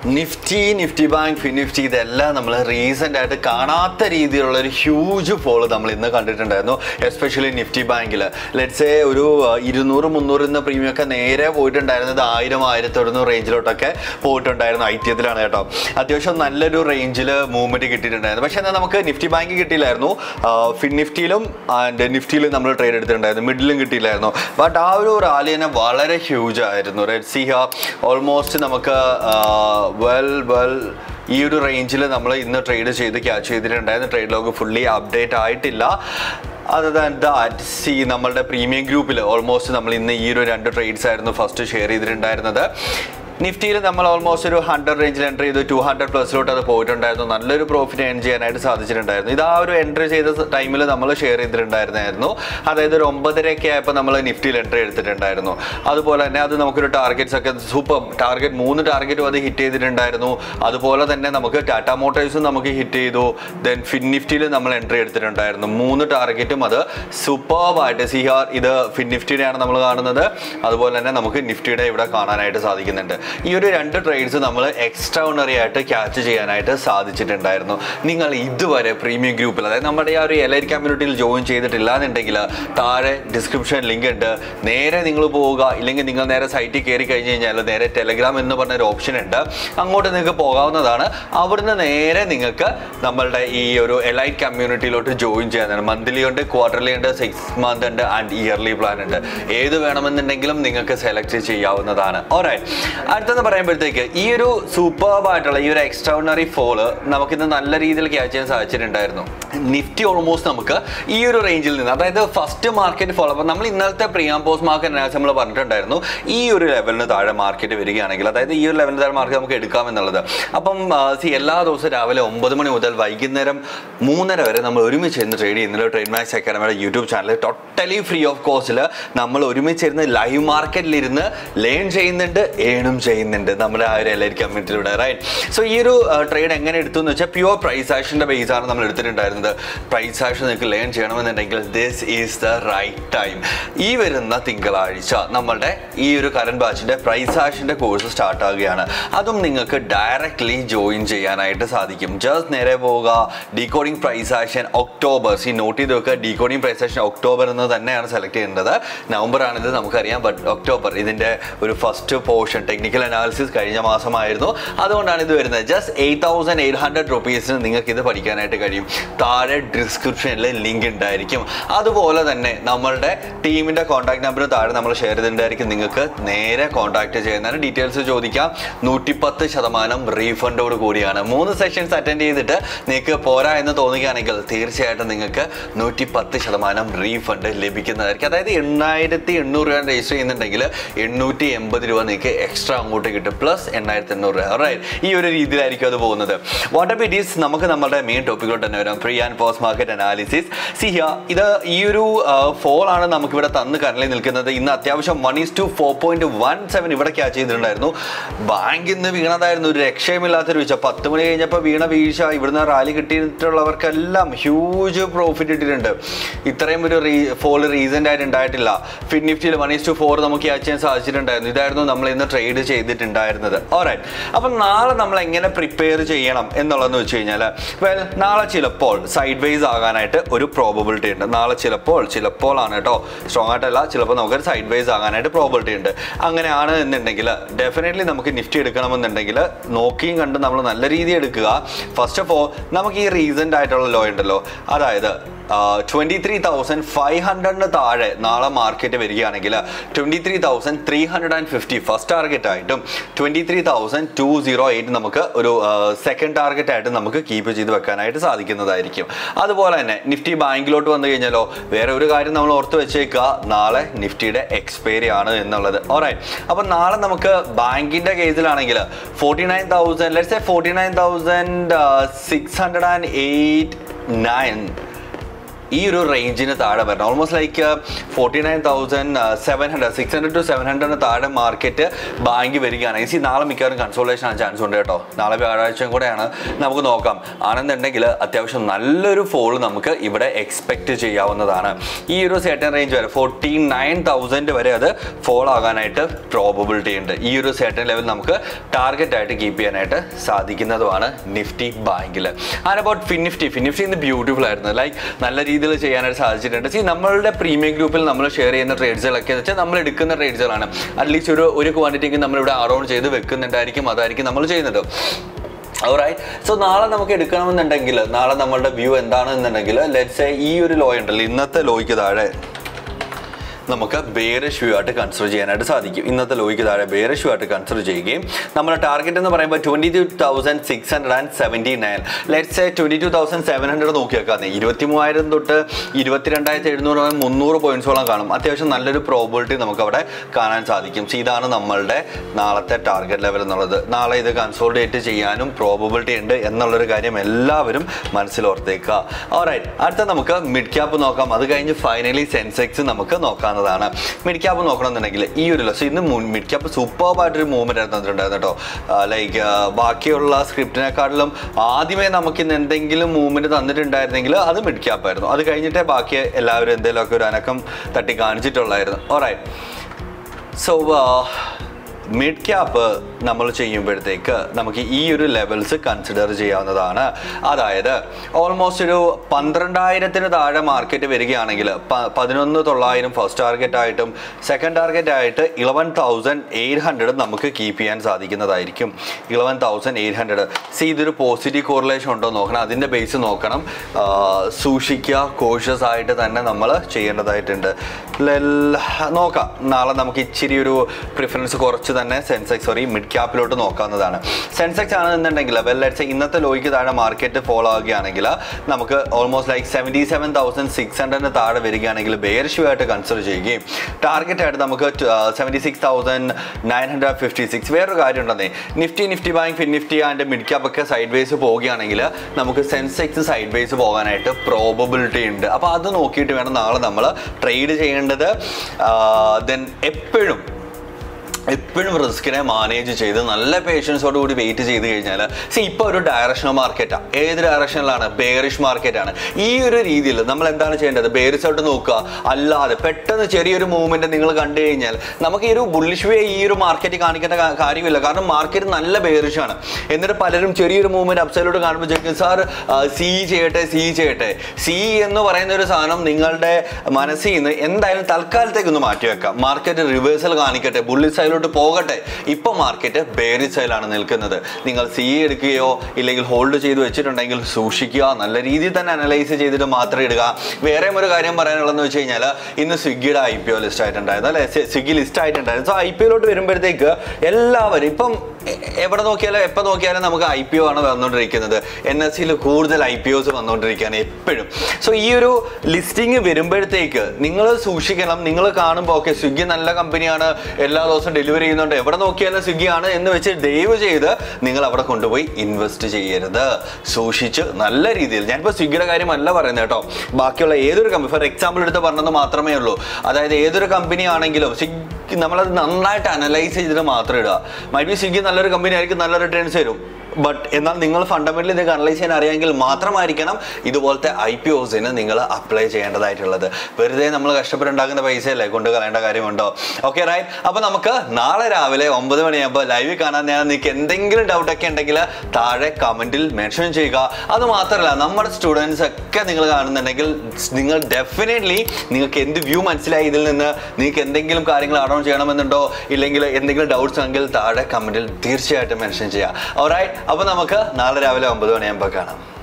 Nifty Nifty bank FinNifty ഇതെല്ലാം നമ്മൾ recent ആയിട്ട് കാണാത്ത രീതിയിലുള്ള ഒരു ഹ്യൂജ് ഫോൾ നമ്മൾ ഇന്ന് കണ്ടിട്ടുണ്ടായിരുന്നു എസ്പെഷ്യലി നിഫ്റ്റി ബാങ്കിൽ ലെറ്റ്സേ ഒരു ആ, ഇരുന്നൂറ് മുന്നൂറ് ഇന്ന് പ്രീമിയം ഒക്കെ നേരെ പോയിട്ടുണ്ടായിരുന്നത് ആയിരം ആയിരത്തി ഒരുന്നൂറ് റേഞ്ചിലോട്ടൊക്കെ പോയിട്ടുണ്ടായിരുന്നു ഐ ടി എത്തിലാണ് കേട്ടോ അത്യാവശ്യം നല്ലൊരു റേഞ്ചിൽ മൂവ്മെന്റ് കിട്ടിയിട്ടുണ്ടായിരുന്നു പക്ഷേ എന്നാൽ നമുക്ക് നിഫ്റ്റി ബാങ്ക് കിട്ടിയില്ലായിരുന്നു ആ, ഫിൻ നിഫ്റ്റിയിലും ആൻഡ് നിഫ്റ്റിയിലും നമ്മൾ ട്രേഡ് എടുത്തിട്ടുണ്ടായിരുന്നു മിഡിലും കിട്ടിയില്ലായിരുന്നു ബട്ട് ആ ഒരു റാലി തന്നെ വളരെ ഹ്യൂജ് ആയിരുന്നു റെഡ് സി ഓൾമോസ്റ്റ് നമുക്ക് വെൽ വെൽ ഈ ഒരു റേഞ്ചിൽ നമ്മൾ ഇന്ന് ട്രേഡ് ചെയ്ത് ക്യാച്ച് ചെയ്തിട്ടുണ്ടായിരുന്നു ട്രേഡ് ലോഗ് ഫുള്ളി അപ്ഡേറ്റ് ആയിട്ടില്ല അതർ ദാൻ ദാറ്റ് സി നമ്മളുടെ പ്രീമിയം ഗ്രൂപ്പിൽ ഓൾമോസ്റ്റ് നമ്മൾ ഇന്ന് ഈ ഒരു രണ്ട് ട്രേഡ്സ് ആയിരുന്നു ഫസ്റ്റ് ഷെയർ ചെയ്തിട്ടുണ്ടായിരുന്നത് നിഫ്റ്റിയിൽ നമ്മൾ ഓൾമോസ്റ്റ് ഒരു ഹൺഡ്രഡ് റേഞ്ചിൽ എൻ്റർ ചെയ്ത് ടു ഹൺഡ്രഡ് പ്ലസിലോട്ട് അത് പോയിട്ടുണ്ടായിരുന്നു നല്ലൊരു പ്രോഫിറ്റ് ഏൺ ചെയ്യാനായിട്ട് സാധിച്ചിട്ടുണ്ടായിരുന്നു ഇത് ആ ഒരു എൻട്രി ചെയ്ത ടൈമിൽ നമ്മൾ ഷെയർ ചെയ്തിട്ടുണ്ടായിരുന്നായിരുന്നു അതായത് ഒരു ഒമ്പതരയൊക്കെ ആയപ്പോൾ നമ്മൾ നിഫ്റ്റിയിൽ എൻട്രി എടുത്തിട്ടുണ്ടായിരുന്നു അതുപോലെ തന്നെ അത് നമുക്കൊരു ടാർഗറ്റ്സ് ഒക്കെ സൂപ്പർ ടാർഗറ്റ് മൂന്ന് ടാർഗറ്റും അത് ഹിറ്റ് ചെയ്തിട്ടുണ്ടായിരുന്നു അതുപോലെ തന്നെ നമുക്ക് ടാറ്റ മോട്ടോഴ്സും നമുക്ക് ഹിറ്റ് ചെയ്തു ദെൻ ഫിൻ നിഫ്റ്റിയിൽ നമ്മൾ എൻട്രി എടുത്തിട്ടുണ്ടായിരുന്നു മൂന്ന് ടാർഗറ്റും അത് സൂപ്പർബായിട്ട് സി ആർ ഇത് ഫിൻ നിഫ്റ്റിയുടെയാണ് നമ്മൾ കാണുന്നത് അതുപോലെ തന്നെ നമുക്ക് നിഫ്റ്റിയുടെ ഇവിടെ കാണാനായിട്ട് സാധിക്കുന്നുണ്ട് ഈ ഒരു രണ്ട് ട്രേഡ്സ് നമ്മൾ എക്സ്ട്രാ ഓണറി ആയിട്ട് ക്യാച്ച് ചെയ്യാനായിട്ട് സാധിച്ചിട്ടുണ്ടായിരുന്നു നിങ്ങൾ ഇതുവരെ പ്രീമിയം ഗ്രൂപ്പിൽ അതായത് നമ്മുടെ ആ ഒരു എലൈറ്റ് കമ്മ്യൂണിറ്റിയിൽ ജോയിൻ ചെയ്തിട്ടില്ല എന്നുണ്ടെങ്കിൽ താഴെ ഡിസ്ക്രിപ്ഷൻ ലിങ്ക് ഉണ്ട് നേരെ നിങ്ങൾ പോവുക ഇല്ലെങ്കിൽ നിങ്ങൾ നേരെ സൈറ്റിൽ കയറി കഴിഞ്ഞ് കഴിഞ്ഞാൽ നേരെ ടെലഗ്രാം എന്ന് പറഞ്ഞ ഒരു ഓപ്ഷൻ ഉണ്ട് അങ്ങോട്ട് നിങ്ങൾക്ക് പോകാവുന്നതാണ് അവിടുന്ന് നേരെ നിങ്ങൾക്ക് നമ്മളുടെ ഈ ഒരു എലൈറ്റ് കമ്മ്യൂണിറ്റിയിലോട്ട് ജോയിൻ ചെയ്യാനാണ് മന്ത്ലി ഉണ്ട് ക്വാർട്ടർലി ഉണ്ട് സിക്സ് മന്ത് ഉണ്ട് ആൻഡ് ഇയർലി പ്ലാൻ ഉണ്ട് ഏത് വേണമെന്നുണ്ടെങ്കിലും നിങ്ങൾക്ക് സെലക്ട് ചെയ്യാവുന്നതാണ് ഓറൈറ്റ് അടുത്തെന്ന് പറയുമ്പോഴത്തേക്ക് ഈ ഒരു സൂപ്പർബായിട്ടുള്ള ഈ ഒരു എക്സ്ട്രാordinary ഫോള് നമുക്കിന്ന് നല്ല രീതിയിൽ ക്യാച്ച് ചെയ്യാൻ സാധിച്ചിട്ടുണ്ടായിരുന്നു നിഫ്റ്റി ഓൾമോസ്റ്റ് നമുക്ക് ഈ ഒരു റേഞ്ചിൽ നിന്ന് അതായത് ഫസ്റ്റ് മാർക്കറ്റ് ഫോളോ അപ്പോൾ നമ്മൾ ഇന്നലത്തെ പ്രിയാം പോസ്റ്റ് മാർക്കറ്റ് അനാലിസിസ് നമ്മൾ പറഞ്ഞിട്ടുണ്ടായിരുന്നു ഈ ഒരു ലെവലിന് താഴെ മാർക്കറ്റ് വരികയാണെങ്കിൽ അതായത് ഈ ഒരു ലെവലിന് താഴെ മാർക്കറ്റ് നമുക്ക് എടുക്കാം എന്നുള്ളത് അപ്പം സി എല്ലാ ദിവസവും രാവിലെ ഒമ്പത് മണി മുതൽ വൈകുന്നേരം മൂന്നര വരെ നമ്മൾ ഒരുമിച്ച് ഇരുന്ന് ട്രേഡ് ചെയ്യുന്നത് ട്രേഡ് മാക്സ് അക്കാഡമിയുടെ YouTube channel totally free of കോസ്റ്റിൽ നമ്മൾ ഒരുമിച്ച് ഇരുന്ന് ലൈവ് മാർക്കറ്റിലിരുന്ന് ലേൺ ചെയ്യുന്നുണ്ട് ഏണും ചെയ്യുന്നുണ്ട് നമ്മുടെ ആ ഒരു എല്ലാവരും കമ്മ്യൂണിറ്റിയിലൂടെ റൈറ്റ് സോ ഈ ഒരു ട്രേഡ് എങ്ങനെ എടുത്തു എന്ന് വെച്ചാൽ പ്യുവർ പ്രൈസ് ആക്ഷൻ്റെ ബേസ് ആണ് നമ്മൾ എടുത്തിട്ടുണ്ടായിരുന്നത് പ്രൈസ് ആക്ഷൻ നിങ്ങൾക്ക് ലേൺ ചെയ്യണമെന്നുണ്ടെങ്കിൽ this is the right time ഈ വരുന്ന തിങ്കളാഴ്ച നമ്മളുടെ ഈ ഒരു കറണ്ട് ബാച്ചിൻ്റെ പ്രൈസ് ആക്ഷൻ്റെ കോഴ്സ് സ്റ്റാർട്ട് ആവുകയാണ് അതും നിങ്ങൾക്ക് ഡയറക്റ്റ്ലി ജോയിൻ ചെയ്യാനായിട്ട് സാധിക്കും ജസ്റ്റ് നേരെ പോവുക decoding price action October see note ചെയ്ത് വെക്കുക ഡീകോഡിംഗ് പ്രൈസ് ആക്ഷൻ ഒക്ടോബർ എന്ന് തന്നെയാണ് സെലക്ട് ചെയ്യേണ്ടത് നവംബർ ആണിത് നമുക്കറിയാം ബട്ട് ഒക്ടോബർ ഇതിൻ്റെ ഒരു ഫസ്റ്റ് പോർഷൻ ടെക്നിക്കൽ അനാലിസിസ് കഴിഞ്ഞ മാസമായിരുന്നു അതുകൊണ്ടാണ് ഇത് വരുന്നത് just eight thousand eight hundred റുപ്പീസിന് നിങ്ങൾക്ക് ഇത് പഠിക്കാനായിട്ട് കഴിയും താഴെ ഡിസ്ക്രിപ്ഷനിൽ ലിങ്ക് ഉണ്ടായിരിക്കും അതുപോലെ തന്നെ നമ്മളുടെ ടീമിൻ്റെ കോൺടാക്ട് നമ്പർ താഴെ നമ്മൾ ഷെയർ ചെയ്തിട്ടുണ്ടായിരിക്കും നിങ്ങൾക്ക് നേരെ കോൺടാക്ട് ചെയ്യുന്നതിന് ഡീറ്റെയിൽസ് ചോദിക്കാം നൂറ്റിപ്പത്ത് ശതമാനം റീഫണ്ടോട് കൂടിയാണ് മൂന്ന് സെഷൻസ് അറ്റൻഡ് ചെയ്തിട്ട് നിങ്ങൾക്ക് പോരാ എന്ന് തോന്നുകയാണെങ്കിൽ തീർച്ചയായിട്ടും നിങ്ങൾക്ക് നൂറ്റിപ്പത്ത് ശതമാനം റീഫണ്ട് ലഭിക്കുന്നതായിരിക്കും അതായത് എണ്ണായിരത്തി എണ്ണൂറ് രൂപ രജിസ്റ്റർ ചെയ്യുന്നുണ്ടെങ്കിൽ എണ്ണൂറ്റി എൺപത് രൂപ നിങ്ങൾക്ക് എക്സ്ട്രാ അങ്ങോട്ട് കിട്ടും പ്ലസ് എണ്ണായിരത്തി എണ്ണൂറ് രൂപ റൈറ്റ് ഈ ഒരു രീതിയിലായിരിക്കും അത് പോകുന്നത് വാട്ടർ ഇറ്റ് ഈസ് നമുക്ക് നമ്മുടെ മെയിൻ ടോപ്പിക്കോട്ട് തന്നെ വരാം free and post market analysis സിഹിയ ഇത് ഈ ഒരു ഫോൾ ആണ് നമുക്കിവിടെ തന്ന് കരളിൽ നിൽക്കുന്നത് ഇന്ന് അത്യാവശ്യം one is to four point one seven ഇവിടെ ക്യാച്ച് ചെയ്തിട്ടുണ്ടായിരുന്നു ബാങ്ക് ഇന്ന് വീണതായിരുന്നു ഒരു രക്ഷയുമില്ലാത്തൊരു വീഴ്ച പത്ത് മണി കഴിഞ്ഞപ്പോൾ വീണ വീഴ്ച ഇവിടുന്ന് റാലി കിട്ടിയിട്ടുള്ളവർക്കെല്ലാം ഹ്യൂജ് പ്രോഫിറ്റ് ഇട്ടിട്ടുണ്ട് ഇത്രയും ഒരു റീ ഫോൾ റീസെൻ്റ് ആയിട്ട് ഉണ്ടായിട്ടില്ല ഫിൻ നിഫ്റ്റിയിൽ വൺ ഈസ് ടു ഫോർ നമുക്ക് ക്യാച്ച് ചെയ്യാൻ സാധിച്ചിട്ടുണ്ടായിരുന്നു ഇതായിരുന്നു നമ്മൾ ഇന്ന് ട്രേഡ് ചെയ്തിട്ടുണ്ടായിരുന്നത് ഓറൈറ്റ് അപ്പം നാളെ നമ്മൾ എങ്ങനെ പ്രിപ്പയർ ചെയ്യണം എന്നുള്ളതെന്ന് വെച്ച് കഴിഞ്ഞാൽ വെൽ നാളെ ചിലപ്പോൾ സൈഡ് വേസ് ആകാനായിട്ട് ഒരു പ്രോബബിലിറ്റി ഉണ്ട് നാളെ ചിലപ്പോൾ ചിലപ്പോൾ ആണ് കേട്ടോ സ്ട്രോങ് ആയിട്ടല്ല ചിലപ്പോൾ നമുക്ക് സൈഡ് വേസ് ആകാനായിട്ട് പ്രോബിലിറ്റി ഉണ്ട് അങ്ങനെയാണ് എന്നുണ്ടെങ്കിൽ ഡെഫിനറ്റ്ലി നമുക്ക് നിഫ്റ്റി എടുക്കണമെന്നുണ്ടെങ്കിൽ നോക്കിയും കണ്ട് നമ്മൾ നല്ല രീതിയിൽ എടുക്കുക ഫസ്റ്റ് ഓഫ് ഓൾ നമുക്ക് ഈ റീസെൻ്റ് ആയിട്ടുള്ള ലോ ഉണ്ടല്ലോ അതായത് ട്വൻറ്റി ത്രീ തൗസൻഡ് ഫൈവ് ഹൺഡ്രഡിന് താഴെ നാളെ മാർക്കറ്റ് വരികയാണെങ്കിൽ twenty three thousand three hundred and fifty first target ആയിട്ടും twenty three thousand two zero eight നമുക്ക് ഒരു സെക്കൻഡ് ടാർഗറ്റ് ആയിട്ട് നമുക്ക് കീപ്പ് ചെയ്ത് വെക്കാനായിട്ട് സാധിക്കുന്നതായിരിക്കും അതുപോലെ തന്നെ നിഫ്റ്റി ബാങ്കിലോട്ട് വന്നു കഴിഞ്ഞാലോ വേറെ ഒരു കാര്യം നമ്മൾ ഓർത്ത് വെച്ചേക്കുക നാളെ നിഫ്റ്റിയുടെ എക്സ്പയറി ആണ് എന്നുള്ളത് ഓറൈറ്റ് അപ്പം നാളെ നമുക്ക് ബാങ്കിൻ്റെ കേസിലാണെങ്കിൽ forty nine thousand let's a forty nine thousand six hundred and eight nine ഈ ഒരു റേഞ്ചിന് താഴെ വരണം almost like forty nine thousand seven hundred six hundred to seven ഹൺഡ്രഡിന് താഴെ മാർക്കറ്റ് ബാങ്ക് വരികയാണെങ്കിൽ സി നാളെ മിക്കവാറും കൺസോളേഷൻ ആണ് ചാൻസ് ഉണ്ട് കേട്ടോ നാളെ വ്യാഴാഴ്ചയും കൂടെയാണ് നമുക്ക് നോക്കാം ആണെന്നുണ്ടെങ്കിൽ അത്യാവശ്യം നല്ലൊരു ഫോൾ നമുക്ക് ഇവിടെ എക്സ്പെക്ട് ചെയ്യാവുന്നതാണ് ഈ ഒരു സെർട്ടൻ റേഞ്ച് വരെ ഫോർട്ടി നയൻ തൗസൻഡ് വരെ അത് ഫോൾ ആകാനായിട്ട് പ്രോബബിലിറ്റി ഉണ്ട് ഈ ഒരു സെർട്ടൻ ലെവൽ നമുക്ക് ടാർഗറ്റ് ആയിട്ട് കീപ്പ് ചെയ്യാനായിട്ട് സാധിക്കുന്നതുമാണ് നിഫ്റ്റി ബാങ്കിൽ ആൻഡ് അബൌട്ട് ഫിനിഫ്റ്റി ഫിനിഫ്റ്റി ഇന്ന് ബ്യൂട്ടിഫുൾ ആയിരുന്നു ലൈക്ക് നല്ല രീതിയിൽ ചെയ്യാനായിട്ട് സാധിച്ചിട്ടുണ്ട് സി നമ്മളുടെ പ്രീമിയം ഗ്രൂപ്പിൽ നമ്മൾ ഷെയർ ചെയ്യുന്ന ട്രേഡ്സുകളൊക്കെ എന്ന് വെച്ചാൽ നമ്മൾ എടുക്കുന്ന ട്രേഡ്സുകളാണ് അറ്റ്ലീസ്റ്റ് ഒരു ഒരു ക്വാണ്ടിറ്റിക്ക് നമ്മളിവിടെ അറൗണ്ട് ചെയ്ത് വെക്കുന്നുണ്ടായിരിക്കും അതായിരിക്കും നമ്മൾ ചെയ്യുന്നത് റൈറ്റ് സോ നാളെ നമുക്ക് എടുക്കണമെന്നുണ്ടെങ്കിൽ നാളെ നമ്മളുടെ വ്യൂ എന്താണെന്നുണ്ടെങ്കിൽ ലെറ്റ്സ് ഈ ഒരു ലോ ഉണ്ടല്ലോ ഇന്നത്തെ ലോയ്ക്ക് താഴെ നമുക്ക് ബേറിഷ് വ്യൂ ആയിട്ട് കൺസിഡർ ചെയ്യാനായിട്ട് സാധിക്കും ഇന്നത്തെ ലോയ്ക്ക് താഴെ ബേറിഷ് വ്യൂ ആയിട്ട് കൺസിഡർ ചെയ്യുകയും നമ്മുടെ ടാർഗറ്റ് എന്ന് പറയുമ്പോൾ twenty two thousand six hundred and seventy nine let's twenty two thousand seven hundred നോക്കിയേക്കാം ഇരുപത്തി മൂവായിരം തൊട്ട് ഇരുപത്തിരണ്ടായിരത്തി എഴുന്നൂറ് മുതൽ മുന്നൂറ് പോയിന്റ്സോളം കാണും അത്യാവശ്യം നല്ലൊരു പ്രോബിലിറ്റി നമുക്ക് അവിടെ കാണാൻ സാധിക്കും സോ ഇതാണ് നമ്മളുടെ നാളത്തെ ടാർഗറ്റ് ലെവൽ എന്നുള്ളത് നാളെ ഇത് കൺസോൾഡേറ്റ് ചെയ്യാനും പ്രോബിലിറ്റി ഉണ്ട് എന്നുള്ളൊരു കാര്യം എല്ലാവരും മനസ്സിൽ ഓർത്തേക്കുക ഓറൈറ്റ് അടുത്ത നമുക്ക് മിഡ് ക്യാപ്പ് നോക്കാം അത് കഴിഞ്ഞ് ഫൈനലി സെൻസെക്സ് നമുക്ക് നോക്കാവുന്നതാണ് മിഡ് ക്യാപ്പ് നോക്കണമെന്നുണ്ടെങ്കിൽ ഈ ഒരു ലക്ഷം ഇന്ന് മിഡ് ക്യാപ്പ് സൂപ്പർബായിട്ടൊരു മൂവ്മെന്റ് ആയിരുന്നു തന്നിട്ടുണ്ടായിരുന്നു കേട്ടോ ലൈക്ക് ബാക്കിയുള്ള സ്ക്രിപ്റ്റിനെക്കാട്ടിലും ആദ്യമേ നമുക്ക് ഇന്ന് എന്തെങ്കിലും മൂവ്മെന്റ് തന്നിട്ടുണ്ടായിരുന്നെങ്കിൽ അത് മിഡ് ക്യാപ്പ് ആയിരുന്നു അത് കഴിഞ്ഞിട്ടേ ബാക്കി എല്ലാവരും എന്തെങ്കിലുമൊക്കെ ഒരു അനക്കം തട്ടി കാണിച്ചിട്ടുള്ളായിരുന്നു ഓറൈറ്റ് സോ മിഡ് ക്യാപ്പ് നമ്മൾ ചെയ്യുമ്പോഴത്തേക്ക് നമുക്ക് ഈ ഒരു ലെവൽസ് കൺസിഡർ ചെയ്യാവുന്നതാണ് അതായത് ഓൾമോസ്റ്റ് ഒരു പന്ത്രണ്ടായിരത്തിന് താഴെ മാർക്കറ്റ് വരികയാണെങ്കിൽ പ- പതിനൊന്ന് തൊള്ളായിരം ഫസ്റ്റ് ടാർഗറ്റ് ആയിട്ടും സെക്കൻഡ് ടാർഗറ്റ് ആയിട്ട് ഇലവൻ തൗസൻഡ് എയ്റ്റ് ഹൺഡ്രഡ് നമുക്ക് കീപ്പ് ചെയ്യാൻ സാധിക്കുന്നതായിരിക്കും eleven thousand eight hundred see ഇതൊരു പോസിറ്റീവ് കോറിലേഷൻ ഉണ്ടോ എന്ന് നോക്കണം അതിൻ്റെ ബേസ് നോക്കണം ആ, സൂക്ഷിക്കുക കോഷ്യസ് ആയിട്ട് തന്നെ നമ്മൾ ചെയ്യേണ്ടതായിട്ടുണ്ട് ലെൽ- നോക്കാം നാളെ നമുക്ക് ഇച്ചിരി ഒരു പ്രിഫറൻസ് കുറച്ച് തന്നെ സെൻസെക്സ് സോറി മിഡ് ക്യാപ്പിലോട്ട് നോക്കാവുന്നതാണ് സെൻസെക്സ് ആണെന്നുണ്ടെങ്കിൽ വെല്ലടിച്ച് ഇന്നത്തെ ലോയ്ക്ക് താഴെ മാർക്കറ്റ് ഫോളോ ആവുകയാണെങ്കിൽ നമുക്ക് almost like seventy seven thousand six ഹൺഡ്രഡിന് താഴെ വരികയാണെങ്കിൽ ബെയർഷ്യൂ ആയിട്ട് കൺസിഡർ ചെയ്യുകയും ടാർഗറ്റ് ആയിട്ട് നമുക്ക് seventy six thousand nine hundred fifty six വേറൊരു കാര്യം ഉണ്ടെന്നേ Nifty Nifty bank fin Nifty and mid cap ഒക്കെ സൈഡ് വേസ് പോവുകയാണെങ്കിൽ നമുക്ക് സെൻസെക്സ് സൈഡ് വേസ് പോകാനായിട്ട് പ്രോബബിലിറ്റി ഉണ്ട് അപ്പോൾ അത് നോക്കിയിട്ട് വേണം നാളെ നമ്മൾ ട്രേഡ് ചെയ്യേണ്ടത് ദെൻ എപ്പോഴും എപ്പോഴും റിസ്കിനെ മാനേജ് ചെയ്ത് നല്ല പേഷ്യൻസോട് കൂടി വെയിറ്റ് ചെയ്ത് കഴിഞ്ഞാൽ സി ഇപ്പോൾ ഒരു ഡയറക്ഷണൽ മാർക്കറ്റാണ് ഏത് ഡയറക്ഷനിലാണ് ബേറിഷ് മാർക്കറ്റാണ് ഈ ഒരു രീതിയിൽ നമ്മൾ എന്താണ് ചെയ്യേണ്ടത് ബേറിസ് ഔട്ട് നോക്കുക അല്ലാതെ പെട്ടെന്ന് ചെറിയൊരു മൂവ്മെന്റ് നിങ്ങൾ കണ്ടു കഴിഞ്ഞാൽ നമുക്ക് ഈ ഒരു ബുള്ളിഷ് വേ ഈ ഒരു മാർക്കറ്റ് കാണിക്കേണ്ട കാ- കാര്യമില്ല കാരണം മാർക്കറ്റ് നല്ല ബേറിഷ് ആണ് എന്നിട്ട് പലരും ചെറിയൊരു മൂവ്മെന്റ് അപ്സൈലോട്ട് കാണുമ്പോൾ ചോദിക്കും സാർ സി ചെയ്യട്ടെ സി ചെയ്യട്ടെ സി എന്ന് പറയുന്ന ഒരു സാധനം നിങ്ങളുടെ മനസ്സിൽ നിന്ന് എന്തായാലും തൽക്കാലത്തേക്ക് ഒന്ന് മാറ്റി വെക്കാം മാർക്കറ്റ് റിവേഴ്സൽ കാണിക്കട്ടെ ബുള്ളി സൈഡിലോട്ട് പോകട്ടെ ഇപ്പൊ മാർക്കറ്റ് ബേറി സൈഡിലാണ് നിൽക്കുന്നത് നിങ്ങൾ സി എടുക്കുകയോ ഇല്ലെങ്കിൽ ഹോൾഡ് ചെയ്ത് വെച്ചിട്ടുണ്ടെങ്കിൽ സൂക്ഷിക്കുക നല്ല രീതിയിൽ തന്നെ അനലൈസ് ചെയ്തിട്ട് മാത്രം ഇടുക വേറെ ഒരു കാര്യം പറയാനുള്ളതെന്ന് വെച്ച് കഴിഞ്ഞാൽ ഇന്ന് സ്വിഗ്ഗിയുടെ ഐ പി ഒ ലിസ്റ്റ് ആയിട്ടുണ്ടായിരുന്നു അല്ലെ സ്വിഗ്ഗി ലിസ്റ്റ് ആയിട്ടുണ്ടായിരുന്നു സോ ഐ പി ഒയിലോട്ട് വരുമ്പോഴത്തേക്ക് എല്ലാവരും ഇപ്പം എ- എവിടെ നോക്കിയാലും എപ്പോൾ നോക്കിയാലും നമുക്ക് ഐ പി ഒ ആണ് വന്നുകൊണ്ടിരിക്കുന്നത് എൻ എസ് സിയിൽ കൂടുതൽ ഐ പി ഒസ് വന്നുകൊണ്ടിരിക്കുകയാണ് എപ്പോഴും സോ ഈ ഒരു ലിസ്റ്റിംഗ് വരുമ്പോഴത്തേക്ക് നിങ്ങൾ സൂക്ഷിക്കണം നിങ്ങൾ കാണുമ്പോൾ ഓക്കെ സ്വിഗ്ഗി നല്ല കമ്പനിയാണ് എല്ലാ ദിവസവും ഡെലിവറി ചെയ്യുന്നുണ്ട് എവിടെ നോക്കിയാലും സ്വിഗ്ഗി ആണ് എന്ന് വെച്ച് ദയവ് ചെയ്ത് നിങ്ങൾ അവിടെ കൊണ്ടുപോയി ഇൻവെസ്റ്റ് ചെയ്യരുത് സൂക്ഷിച്ച് നല്ല രീതിയിൽ ഞാനിപ്പോൾ സ്വിഗ്ഗിയുടെ കാര്യമല്ല പറയുന്നത് കേട്ടോ ബാക്കിയുള്ള ഏതൊരു കമ്പനി ഫോർ എക്സാമ്പിൾ എടുത്ത് പറഞ്ഞത് മാത്രമേ ഉള്ളൂ അതായത് ഏതൊരു കമ്പനി ആണെങ്കിലും സ്വിഗ്ഗി നമ്മളത് നന്നായിട്ട് അനലൈസ് ചെയ്തിട്ട് മാത്രം ഇടുക മൈ ബി സ്വിഗ്ഗി നല്ലൊരു കമ്പനി ആയിരിക്കും നല്ല റിട്ടേൺസ് തരും ബട്ട് എന്നാൽ നിങ്ങൾ ഫണ്ടമെന്റലി ഇത് അനലൈസ് ചെയ്യാൻ അറിയാമെങ്കിൽ മാത്രമായിരിക്കണം ഇതുപോലത്തെ ഐ പി ഒസിന് നിങ്ങൾ അപ്ലൈ ചെയ്യേണ്ടതായിട്ടുള്ളത് വെറുതെ നമ്മൾ കഷ്ടപ്പെട്ടുണ്ടാക്കുന്ന പൈസയല്ലേ കൊണ്ട് കളയേണ്ട കാര്യമുണ്ടോ ഓക്കെ റൈറ്റ് അപ്പോൾ നമുക്ക് നാളെ രാവിലെ ഒമ്പത് മണിയാകുമ്പോൾ ലൈവ് കാണാൻ ഞാൻ നിങ്ങൾക്ക് എന്തെങ്കിലും ഡൗട്ട് ഒക്കെ ഉണ്ടെങ്കിൽ താഴെ കമൻറ്റിൽ മെൻഷൻ ചെയ്യുക അത് മാത്രമല്ല നമ്മുടെ സ്റ്റുഡൻസ് ഒക്കെ നിങ്ങൾ കാണുന്നുണ്ടെങ്കിൽ നിങ്ങൾ ഡെഫിനറ്റ്ലി നിങ്ങൾക്ക് എന്ത് വ്യൂ മനസ്സിലായി ഇതിൽ നിന്ന് നിങ്ങൾക്ക് എന്തെങ്കിലും കാര്യങ്ങൾ അഡൗൺ ചെയ്യണമെന്നുണ്ടോ ഇല്ലെങ്കിൽ എന്തെങ്കിലും ഡൗട്ട്സ് ഉണ്ടെങ്കിൽ താഴെ കമൻറ്റിൽ തീർച്ചയായിട്ടും മെൻഷൻ ചെയ്യുക ഓറൈറ്റ് അപ്പോൾ നമുക്ക് നാളെ രാവിലെ ഒമ്പത് മണിയാകുമ്പോൾ കാണാം